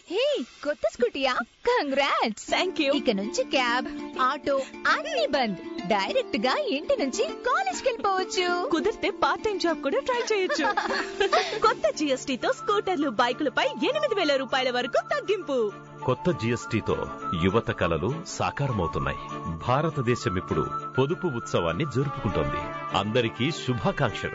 హే కొత్త స్కూటీయా congrats thank you ఇక నుంచి క్యాబ్ ఆటో అన్ని బంద్ డైరెక్ట్ గా ఇంటి నుంచి కాలేజ్ కి వెళ్ళిపోవచ్చు కుదిరితే పార్ట్ టైం జాబ్ కూడా ట్రై చేయొచ్చు కొత్త జిఎస్టీ తో స్కూటర్లు బైకులపై ఎనిమిది వేల రూపాయల వరకు తగ్గింపు కొత్త జీఎస్టీతో యువత కలలు సాకారమవుతున్నాయి భారతదేశం ఇప్పుడు పొదుపు ఉత్సవాన్ని జరుపుకుంటోంది అందరికీ శుభాకాంక్షలు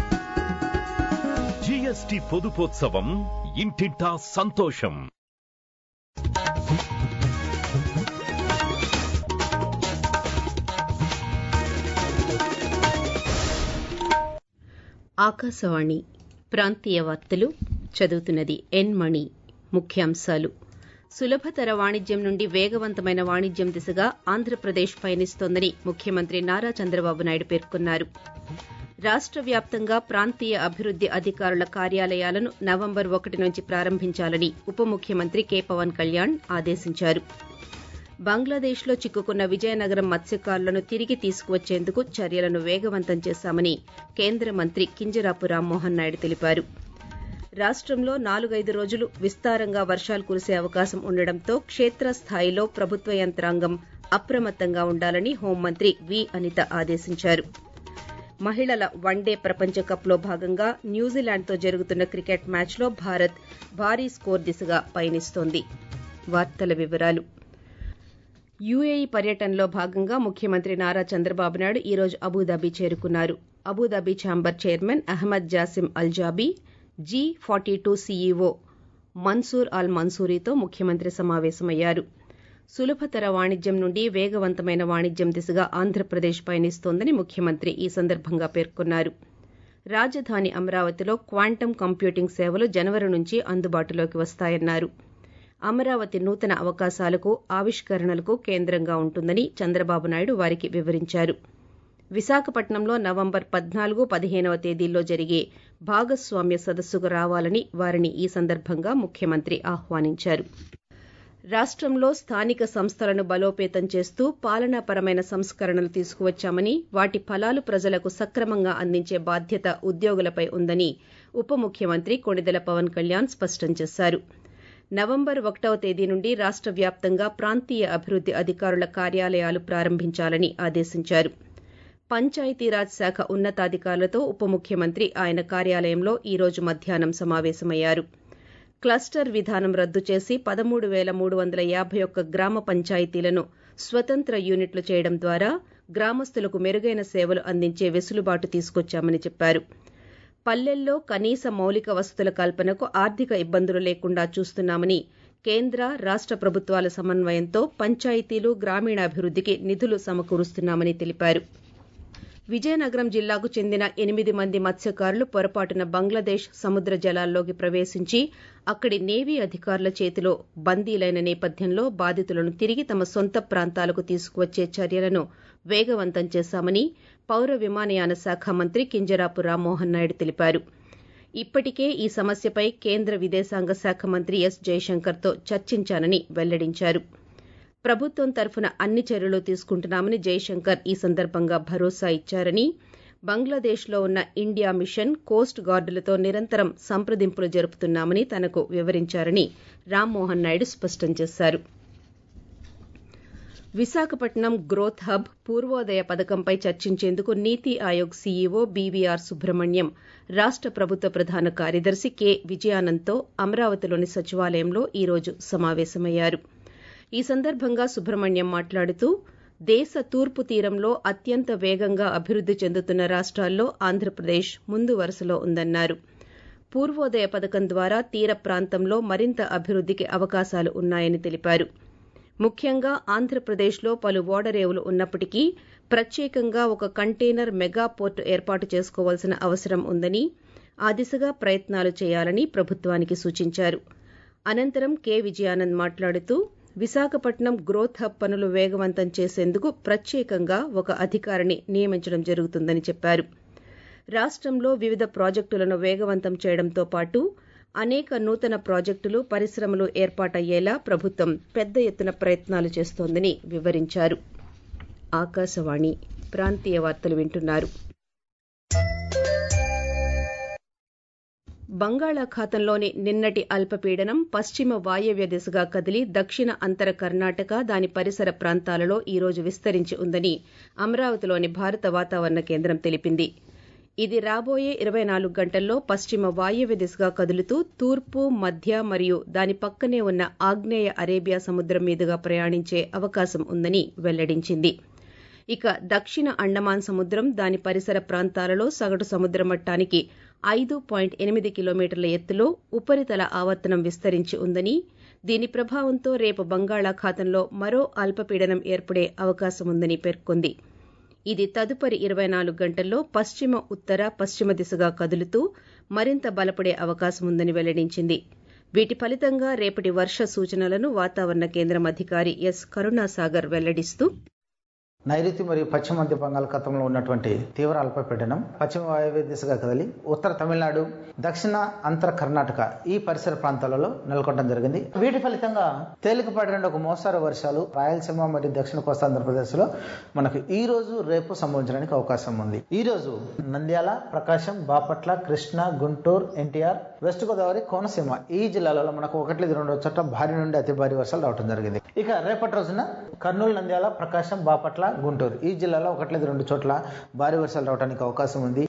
జీఎస్టీ పొదుపోత్సవం ఇంటింటా సంతోషం ఆకాశవాణి ప్రాంతీయ వార్తలు చదువుతున్నది ఎన్ మణి ముఖ్యాంశాలు సులభతర వాణిజ్యం నుండి వేగవంతమైన వాణిజ్యం దిశగా ఆంధ్రప్రదేశ్ పయనిస్తోందని ముఖ్యమంత్రి నారా చంద్రబాబు నాయుడు పేర్కొన్నారు రాష్ట వ్యాప్తంగా ప్రాంతీయ అభివృద్ది అధికారుల కార్యాలయాలను నవంబర్ ఒకటి నుంచి ప్రారంభించాలని ఉప ముఖ్యమంత్రి కె పవన్ కళ్యాణ్ ఆదేశించారు బంగ్లాదేశ్లో చిక్కుకున్న విజయనగరం మత్స్యకారులను తిరిగి తీసుకువచ్చేందుకు చర్యలను వేగవంతం చేశామని కేంద్ర మంత్రి కింజరాపు రామ్మోహన్ నాయుడు తెలిపారు రాష్టంలో నాలుగైదు రోజులు విస్తారంగా వర్షాలు కురిసే అవకాశం ఉండడంతో క్షేత్రస్థాయిలో ప్రభుత్వ యంత్రాంగం అప్రమత్తంగా ఉండాలని హోంమంత్రి వి అనిత ఆదేశించారు మహిళల వన్డే ప్రపంచ కప్లో భాగంగా న్యూజిలాండ్తో జరుగుతున్న క్రికెట్ మ్యాచ్లో భారత్ భారీ స్కోర్ దిశగా పయనిస్తోంది వార్తల వివరాలు యూఏఈ పర్యటనలో భాగంగా ముఖ్యమంత్రి నారా చంద్రబాబు నాయుడు ఈ రోజు అబుదాబి చేరుకున్నారు Abu Dhabi chamber chairman Ahmed Jasim Al Zaabi G forty two CEO Mansoor Al మన్సూరీతో ముఖ్యమంత్రి సమావేశమయ్యారు సులభతర వాణిజ్యం నుండి వేగవంతమైన వాణిజ్యం దిశగా ఆంధ్రప్రదేశ్ పయనిస్తోందని ముఖ్యమంత్రి ఈ సందర్భంగా పేర్కొన్నారు రాజధాని అమరావతిలో క్వాంటమ్ కంప్యూటింగ్ సేవలు జనవరి నుంచి అందుబాటులోకి వస్తాయన్నారు అమరావతి నూతన అవకాశాలకు ఆవిష్కరణలకు కేంద్రంగా ఉంటుందని చంద్రబాబు నాయుడు వారికి వివరించారు విశాఖపట్నంలో నవంబర్ పద్నాలుగు పదిహేనవ తేదీల్లో జరిగే భాగస్వామ్య సదస్సుకు రావాలని వారిని ఈ సందర్భంగా ముఖ్యమంత్రి ఆహ్వానించారు రాష్టంలో స్థానిక సంస్థలను బలోపేతం చేస్తూ పాలనాపరమైన సంస్కరణలు తీసుకువచ్చామని వాటి ఫలాలు ప్రజలకు సక్రమంగా అందించే బాధ్యత ఉద్యోగులపై ఉందని ఉప ముఖ్యమంత్రి కొణిదెల పవన్ కళ్యాణ్ స్పష్టం చేశారు నవంబర్ ఒకటవ తేదీ నుండి రాష్ట వ్యాప్తంగా ప్రాంతీయ అభివృద్ది అధికారుల కార్యాలయాలు ప్రారంభించాలని ఆదేశించారు పంచాయతీరాజ్ శాఖ ఉన్నతాధికారులతో ఉప ముఖ్యమంత్రి ఆయన కార్యాలయంలో ఈ రోజు మధ్యాహ్నం సమావేశమయ్యారు క్లస్టర్ విధానం రద్దు చేసి పదమూడు పేల మూడు వందల యాభై ఒక్క గ్రామ పంచాయతీలను స్వతంత్ర యూనిట్లు చేయడం ద్వారా గ్రామస్తులకు మెరుగైన సేవలు అందించే వెసులుబాటు తీసుకొచ్చామని చెప్పారు పల్లెల్లో కనీస మౌలిక వసతుల కల్పనకు ఆర్థిక ఇబ్బందులు లేకుండా చూస్తున్నామని కేంద్ర రాష్ట ప్రభుత్వాల సమన్వయంతో పంచాయతీలు గ్రామీణాభివృద్దికి నిధులు సమకూరుస్తున్నామని తెలిపారు విజయనగరం జిల్లాకు చెందిన ఎనిమిది మంది మత్స్యకారులు పొరపాటున బంగ్లాదేశ్ సముద్ర జలాల్లోకి ప్రవేశించి అక్కడి నేవీ అధికారుల చేతిలో బందీలైన నేపథ్యంలో బాధితులను తిరిగి తమ సొంత ప్రాంతాలకు తీసుకువచ్చే చర్యలను వేగవంతం చేశామని పౌర విమానయాన శాఖ మంత్రి కింజరాపు రామ్మోహన్ నాయుడు తెలిపారు ఇప్పటికే ఈ సమస్యపై కేంద్ర విదేశాంగ శాఖ మంత్రి ఎస్ జైశంకర్తో చర్చించానని వెల్లడించారు ప్రభుత్వం తరఫున అన్ని చర్యలు తీసుకుంటున్నామని జైశంకర్ ఈ సందర్భంగా భరోసా ఇచ్చారని బంగ్లాదేశ్లో ఉన్న ఇండియా మిషన్ కోస్ట్ గార్డులతో నిరంతరం సంప్రదింపులు జరుపుతున్నామని తనకు వివరించారని రామ్మోహన్ నాయుడు స్పష్టం చేశారు విశాఖపట్నం గ్రోత్ హబ్ పూర్వోదయ పథకంపై చర్చించేందుకు నీతి ఆయోగ్ సీఈఓ బీవీఆర్ సుబ్రహ్మణ్యం రాష్ట ప్రభుత్వ ప్రధాన కార్యదర్శి కె విజయానంద్తో అమరావతిలోని సచివాలయంలో ఈ రోజు సమావేశమయ్యారు ఈ సందర్భంగా సుబ్రహ్మణ్యం మాట్లాడుతూ దేశ తూర్పు తీరంలో అత్యంత వేగంగా అభివృద్ది చెందుతున్న రాష్ట్రాల్లో ఆంధ్రప్రదేశ్ ముందు వరుసలో ఉందన్నారు పూర్వోదయ పథకం ద్వారా తీర ప్రాంతంలో మరింత అభివృద్దికి అవకాశాలు ఉన్నాయని తెలిపారు ముఖ్యంగా ఆంధ్రప్రదేశ్లో పలు ఓడరేవులు ఉన్నప్పటికీ ప్రత్యేకంగా ఒక కంటైనర్ మెగా పోర్టు ఏర్పాటు చేసుకోవాల్సిన అవసరం ఉందని ఆ దిశగా ప్రయత్నాలు చేయాలని ప్రభుత్వానికి సూచించారు అనంతరం కె విజయానంద్ మాట్లాడుతూ విశాఖపట్నం గ్రోత్ హబ్ పనులు వేగవంతం చేసేందుకు ప్రత్యేకంగా ఒక అధికారిని నియమించడం జరుగుతుందని చెప్పారు రాష్టంలో వివిధ ప్రాజెక్టులను వేగవంతం చేయడంతో పాటు అనేక నూతన ప్రాజెక్టులు పరిశ్రమలు ఏర్పాటయ్యేలా ప్రభుత్వం పెద్ద ఎత్తున ప్రయత్నాలు చేస్తోందని వివరించారు ఆకాశవాణి ప్రాంతీయ వార్తలు వింటున్నారు బంగాళాఖాతంలోని నిన్నటి అల్పపీడనం పశ్చిమ వాయవ్య దిశగా కదిలి దక్షిణ అంతర కర్ణాటక దాని పరిసర ప్రాంతాలలో ఈ రోజు విస్తరించి ఉందని అమరావతిలోని భారత వాతావరణ కేంద్రం తెలిపింది ఇది రాబోయే ఇరవై నాలుగు గంటల్లో పశ్చిమ వాయవ్య దిశగా కదులుతూ తూర్పు మధ్య మరియు దాని పక్కనే ఉన్న ఆగ్నేయ అరేబియా సముద్రం మీదుగా ప్రయాణించే అవకాశం ఉందని వెల్లడించింది ఇక దక్షిణ అండమాన్ సముద్రం దాని పరిసర ప్రాంతాలలో సగటు సముద్ర మట్టానికి ఐదు పాయింట్ ఎనిమిది కిలోమీటర్ల ఎత్తులో ఉపరితల ఆవర్తనం విస్తరించి ఉందని దీని ప్రభావంతో రేపు బంగాళాఖాతంలో మరో అల్పపీడనం ఏర్పడే అవకాశముందని పేర్కొంది ఇది తదుపరి ఇరవై నాలుగు గంటల్లో పశ్చిమ ఉత్తర పశ్చిమ దిశగా కదులుతూ మరింత బలపడే అవకాశముందని వెల్లడించింది వీటి ఫలితంగా రేపటి వర్ష సూచనలను వాతావరణ కేంద్రం అధికారి ఎస్ కరుణాసాగర్ వెల్లడిస్తూ నైరుతి మరియు పశ్చిమ మధ్య బంగాళాఖాతంలో ఉన్నటువంటి తీవ్ర అల్పపీడనం పశ్చిమ వాయువ్య దిశగా కదిలి ఉత్తర తమిళనాడు దక్షిణ అంతర కర్ణాటక ఈ పరిసర ప్రాంతాలలో నెలకొనడం జరిగింది వీటి ఫలితంగా తేలికపాటి నుండి ఒక మోస్తారు వర్షాలు రాయలసీమ మరియు దక్షిణ కోస్తా ఆంధ్రప్రదేశ్ లో మనకు ఈ రోజు రేపు సంభవించడానికి అవకాశం ఉంది ఈ రోజు నంద్యాల ప్రకాశం బాపట్ల కృష్ణ గుంటూరు ఎన్టీఆర్ వెస్ట్ గోదావరి కోనసీమ ఈ జిల్లాలలో మనకు ఒకటి లేదు రెండు చోట్ల భారీ నుండి అతి భారీ వర్షాలు రావడం జరిగింది ఇక రేపటి రోజున కర్నూలు నంద్యాల ప్రకాశం బాపట్ల గుంటూరు ఈ జిల్లాలో ఒకటి లేదు రెండు చోట్ల భారీ వర్షాలు రావడానికి అవకాశం ఉంది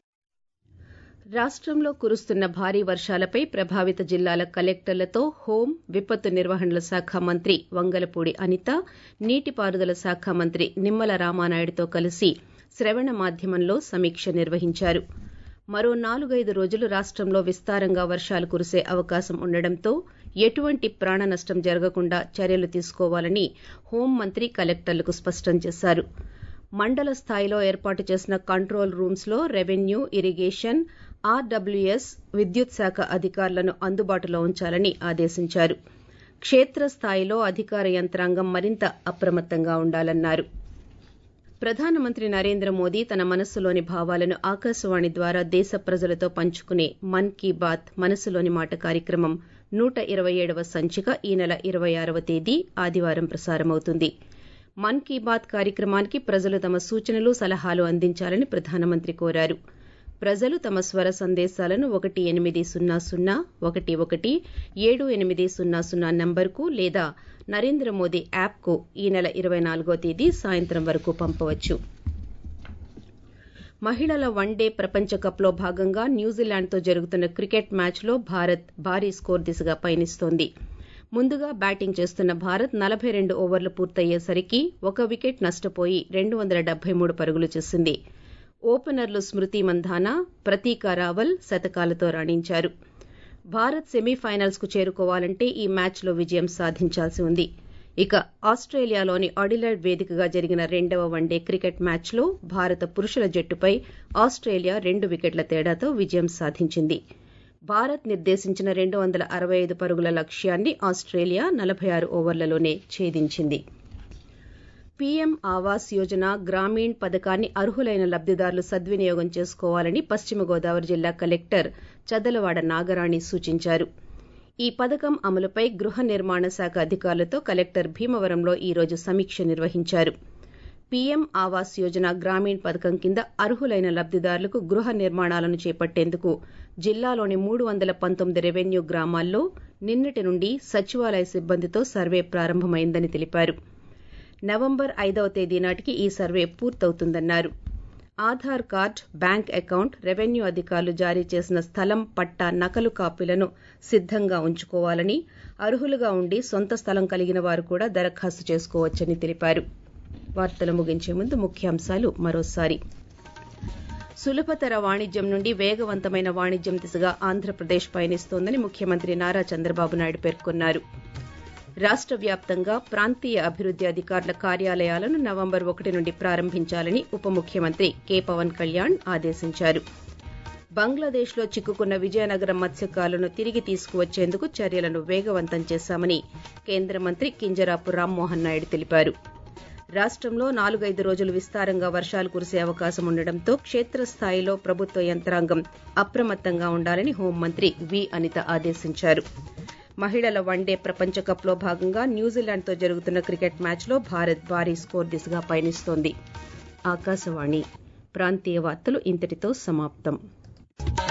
రాష్ట్రంలో కురుస్తున్న భారీ వర్షాలపై ప్రభావిత జిల్లాల కలెక్టర్లతో హోం విపత్తు నిర్వహణల శాఖ మంత్రి వంగలపూడి అనిత నీటిపారుదల శాఖ మంత్రి నిమ్మల రామానాయుడుతో కలిసి శ్రవణ మాధ్యమంలో సమీక్ష నిర్వహించారు మరో నాలుగైదు రోజులు రాష్ట్రంలో విస్తారంగా వర్షాలు కురిసే అవకాశం ఉండడంతో ఎటువంటి ప్రాణ నష్టం జరగకుండా చర్యలు తీసుకోవాలని హోంమంత్రి కలెక్టర్లకు స్పష్టం చేశారు మండల స్థాయిలో ఏర్పాటు చేసిన కంట్రోల్ రూమ్స్ లో రెవెన్యూ ఇరిగేషన్ ఆర్డబ్ల్యూఎస్ విద్యుత్ శాఖ అధికారులను అందుబాటులో ఉంచాలని ఆదేశించారు క్షేత్రస్థాయిలో అధికార యంత్రాంగం మరింత అప్రమత్తంగా ఉండాలన్నారు ప్రధానమంత్రి నరేంద్ర మోదీ తన మనస్సులోని భావాలను ఆకాశవాణి ద్వారా దేశ ప్రజలతో పంచుకునే మన్ కీ బాత్ మనసులోని మాట కార్యక్రమం నూట ఇరవై ఏడవ సంచిక ఈ నెల ఇరవై ఆరవ తేదీ ఆదివారం ప్రసారమవుతుంది మన్ కీ బాత్ కార్యక్రమానికి ప్రజలు తమ సూచనలు సలహాలు అందించాలని ప్రధానమంత్రి కోరారు ప్రజలు తమ స్వర సందేశాలను ఒకటి ఎనిమిది సున్నా సున్నా ఒకటి ఒకటి ఏడు ఎనిమిది సున్నా సున్నా నంబర్కు లేదా నరేంద్ర మోదీ యాప్కు ఈ నెల ఇరవై నాలుగో తేదీ సాయంత్రం వరకు పంపవచ్చు మహిళల వన్డే ప్రపంచ కప్లో భాగంగా న్యూజిలాండ్తో జరుగుతున్న క్రికెట్ మ్యాచ్లో భారత్ భారీ స్కోర్ దిశగా పయనిస్తోంది ముందుగా బ్యాటింగ్ చేస్తున్న భారత్ నలభై రెండు ఓవర్లు పూర్తయ్యేసరికి ఒక వికెట్ నష్టపోయి రెండు వందల డెబ్బై మూడు పరుగులు చేసింది ఓపెనర్లు స్మృతి మంధానా ప్రతీక రావల్ శతకాలతో రాణించారు భారత్ సెమీఫైనల్స్ కు చేరుకోవాలంటే ఈ మ్యాచ్లో విజయం సాధించాల్సి ఉంది ఇక ఆస్ట్రేలియాలోని ఆడిలైడ్ వేదికగా జరిగిన రెండవ వన్డే క్రికెట్ మ్యాచ్లో భారత పురుషుల జట్టుపై ఆస్ట్రేలియా రెండు వికెట్ల తేడాతో విజయం సాధించింది భారత్ నిర్దేశించిన రెండు వందల అరవై ఐదు పరుగుల లక్ష్యాన్ని ఆస్ట్రేలియా నలభై ఆరు ఓవర్లలోనే ఛేదించింది పీఎం ఆవాస్ యోజన గ్రామీణ్ పథకాన్ని అర్హులైన లబ్దిదారులు సద్వినియోగం చేసుకోవాలని పశ్చిమ గోదావరి జిల్లా కలెక్టర్ చదలవాడ నాగరాణి సూచించారు ఈ పథకం అమలుపై గృహ నిర్మాణ శాఖ అధికారులతో కలెక్టర్ భీమవరంలో ఈ రోజు సమీక్ష నిర్వహించారు పీఎం ఆవాస్ యోజన గ్రామీణ్ పథకం కింద అర్హులైన లబ్దిదారులకు గృహ నిర్మాణాలను చేపట్టేందుకు జిల్లాలోని మూడు వందల పంతొమ్మిది రెవెన్యూ గ్రామాల్లో నిన్నటి నుండి సచివాలయ సిబ్బందితో సర్వే ప్రారంభమైందని తెలిపారు నవంబర్ ఐదవ తేదీ నాటికి ఈ సర్వే పూర్తవుతుందన్నారు Aadhaar card bank account revenue అధికారులు జారీ చేసిన స్థలం పట్టా నకలు కాపీలను సిద్దంగా ఉంచుకోవాలని అర్హులుగా ఉండి సొంత స్థలం కలిగిన వారు కూడా దరఖాస్తు చేసుకోవచ్చని తెలిపారు వార్తలు ముగించే ముందు ముఖ్యాంశాలు మరోసారి సులభతర వాణిజ్యం నుండి వేగవంతమైన వాణిజ్యం దిశగా ఆంధ్రప్రదేశ్ పయనిస్తోందని ముఖ్యమంత్రి నారా చంద్రబాబు నాయుడు పేర్కొన్నారు రాష్ట వ్యాప్తంగా ప్రాంతీయ అభివృద్ది అధికారుల కార్యాలయాలను నవంబర్ ఒకటి నుండి ప్రారంభించాలని ఉప ముఖ్యమంత్రి కె పవన్ కళ్యాణ్ ఆదేశించారు బంగ్లాదేశ్లో చిక్కుకున్న విజయనగరం మత్స్యకారులను తిరిగి తీసుకువచ్చేందుకు చర్యలను వేగవంతం చేశామని కేంద్ర మంత్రి కింజరాపు రామ్మోహన్ నాయుడు తెలిపారు రాష్టంలో నాలుగైదు రోజులు విస్తారంగా వర్షాలు కురిసే అవకాశం ఉండడంతో క్షేత్రస్థాయిలో ప్రభుత్వ యంత్రాంగం అప్రమత్తంగా ఉండాలని హోంమంత్రి వి అనిత ఆదేశించారు మహిళల వన్డే ప్రపంచ కప్లో భాగంగా న్యూజిలాండ్తో జరుగుతున్న క్రికెట్ మ్యాచ్లో భారత్ భారీ స్కోర్ దిశగా పయనిస్తోంది ఆకాశవాణి ప్రాంతీయ వార్తలు ఇంతటితో సమాప్తం